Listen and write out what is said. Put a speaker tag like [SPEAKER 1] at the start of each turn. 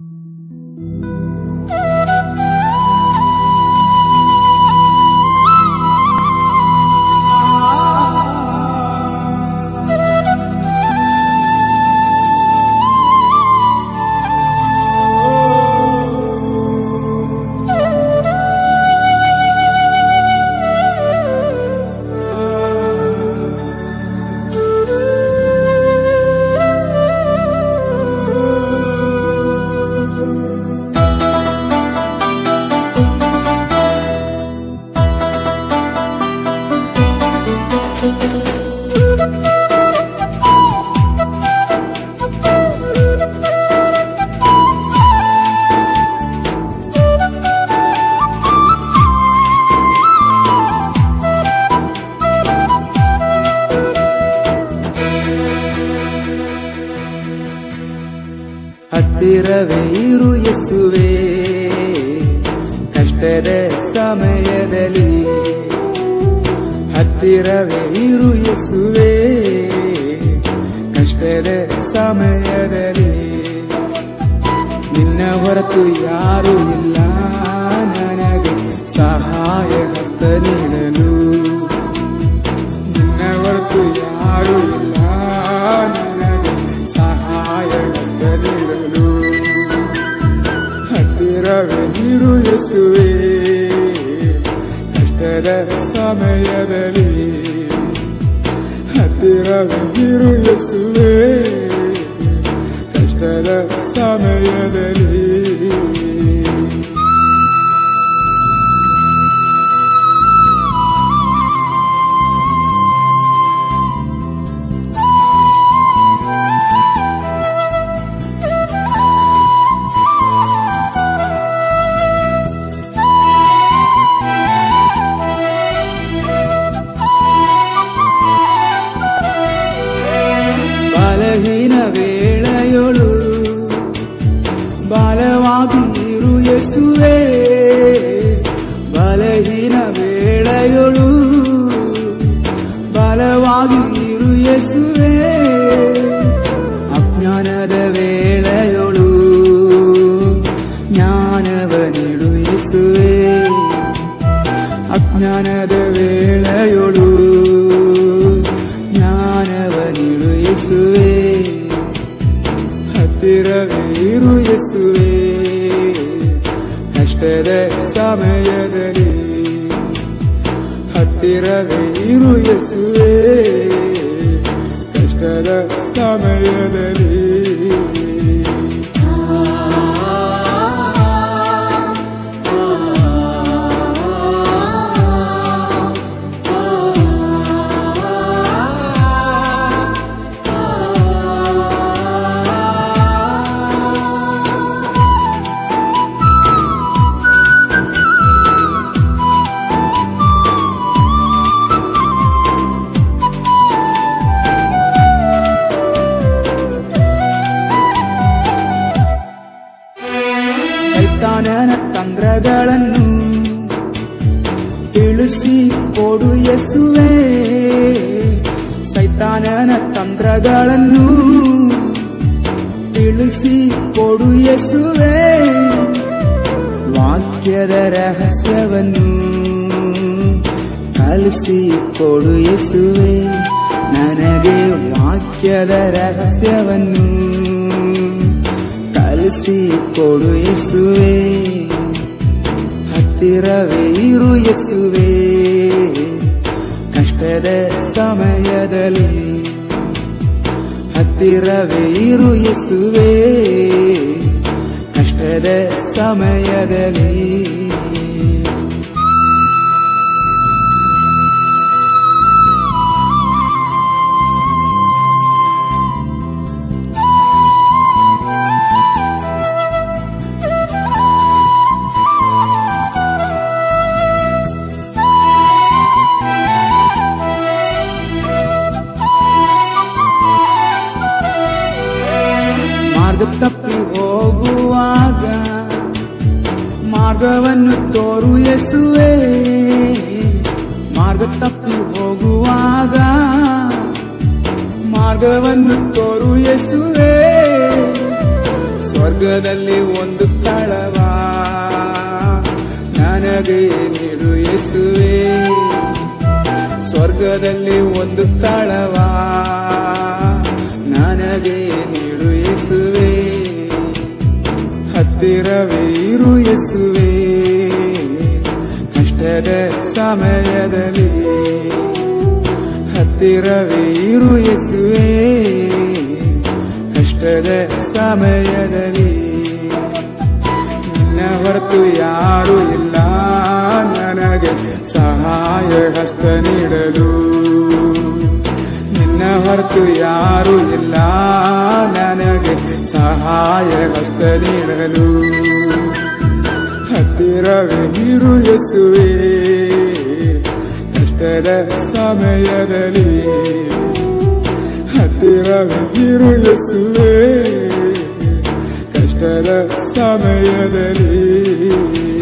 [SPEAKER 1] ಹತ್ತಿರವೇ ಇರು ಯೇಸುವೆ ಕಷ್ಟದ ಸಮಯದಲ್ಲಿ ಹತ್ತಿರವೇ ಇರು ಯೇಸುವೆ ಕಷ್ಟದ ಸಮಯದಲ್ಲಿ ನಿನ್ನ ಹೊರತು ಯಾರು ಇಲ್ಲ ನನಗೆ ಸಹಾಯ ಹಸ್ತ ನೀಡಲು ನಿನ್ನ ಹೊರತು ಯಾರು ಇಲ್ಲ ನನಗೆ ಸಹಾಯ ಹಸ್ತ ನೀಡಲು ಹತ್ತಿರವೇ ಇರು ಯೇಸುವೆ ಕಷ್ಟದ ಸಮಯದಲ್ಲಿ ಹತ್ತಿರವೇ ಇರು ಯೇಸುವೆ ಕಷ್ಟದ ಸಮಯದಲ್ಲಿ ಬಲಹೀನ ವೇಳೆಯೊಳು ಬಲವಾಗಿ ಇರು ಯೇಸುವೆ ಬಲಹೀನ ವೇಳೆಯೊಳು ಬಲವಾಗಿ ಇರು ಯೇಸುವೆ ಅಜ್ಞಾನದ ವೇಳೆಯೊಳು ಜ್ಞಾನವ ನೀಡು ಯೇಸುವೆ ಅಜ್ಞಾನದ ವೇಳೆಯೊಳು ಜ್ಞಾನವ ನೀಡು ಯೇಸುವೆ ಹತ್ತಿರವೇ ಇರು ಯೇಸುವೆ ಕಷ್ಟದ ಸಮಯದಲ್ಲಿ ಹತ್ತಿರವೇ ಇರು ಯೇಸುವೆ ಕಷ್ಟದ ಸಮಯದಲ್ಲಿ ಸೈತಾನನ ತಂತ್ರಗಳನ್ನು ತಿಳಿಸಿ ಕೊಡು ಯೇಸುವೆ ಸೈತಾನನ ತಂತ್ರಗಳನ್ನು ತಿಳಿಸಿ ಕೊಡು ಯೇಸುವೆ ವಾಕ್ಯದ ರಹಸ್ಯವನ್ನು ಕಲಿಸಿ ಕೊಡು ಯೇಸುವೆ ನನಗೆ ವಾಕ್ಯದ ರಹಸ್ಯವನ್ನು ಕಲಿಸಿ ಕೊಡು ಯೇಸುವೆ ಹತ್ತಿರವೇ ಇರು ಯೇಸುವೆ ಕಷ್ಟದ ಸಮಯದಲ್ಲಿ ಹತ್ತಿರವೇ ಇರು ಯೇಸುವೆ ಕಷ್ಟದ ಸಮಯದಲ್ಲಿ ಮಾರ್ಗ ತಪ್ಪಿ ಹೋಗುವಾಗ ಮಾರ್ಗವನ್ನು ತೋರು ಯೇಸುವೆ ಮಾರ್ಗ ತಪ್ಪಿ ಹೋಗುವಾಗ ಮಾರ್ಗವನ್ನು ತೋರು ಯೇಸುವೆ ಸ್ವರ್ಗ ಸ್ವರ್ಗದಲ್ಲಿ ಒಂದು ಸ್ಥಳವಾ ನನಗೆ ನೀಡು ಯೇಸುವೆ ಸ್ವರ್ಗದಲ್ಲಿ ಒಂದು ಸ್ಥಳವಾ ನನಗೆ ನೀಡು ಯೇಸುವೆ ಹತ್ತಿರವೇ ಇರು ಯೇಸುವೆ ಕಷ್ಟದ ಸಮಯದಲ್ಲಿ ಹತ್ತಿರವೇ ಇರು ಯೇಸುವೆ ಕಷ್ಟದ ಸಮಯದಲ್ಲಿ ನಿನ್ನ ಹೊರತು ಯಾರು ಇಲ್ಲ ನನಗೆ ಸಹಾಯ ಹಸ್ತ ನೀಡಲು ನಿನ್ನ ಹೊರತು ಯಾರು ಇಲ್ಲ ನನಗೆ ಸಹಾಯ ಹಸ್ತ ನೀಡಲು ಹತ್ತಿರವೇ ಇರು ಯೇಸುವೆ ಕಷ್ಟದ ಸಮಯದಲ್ಲಿ ಹತ್ತಿರವೇ ಇರು ಯೇಸುವೆ ಕಷ್ಟದ ಸಮಯದಲ್ಲಿ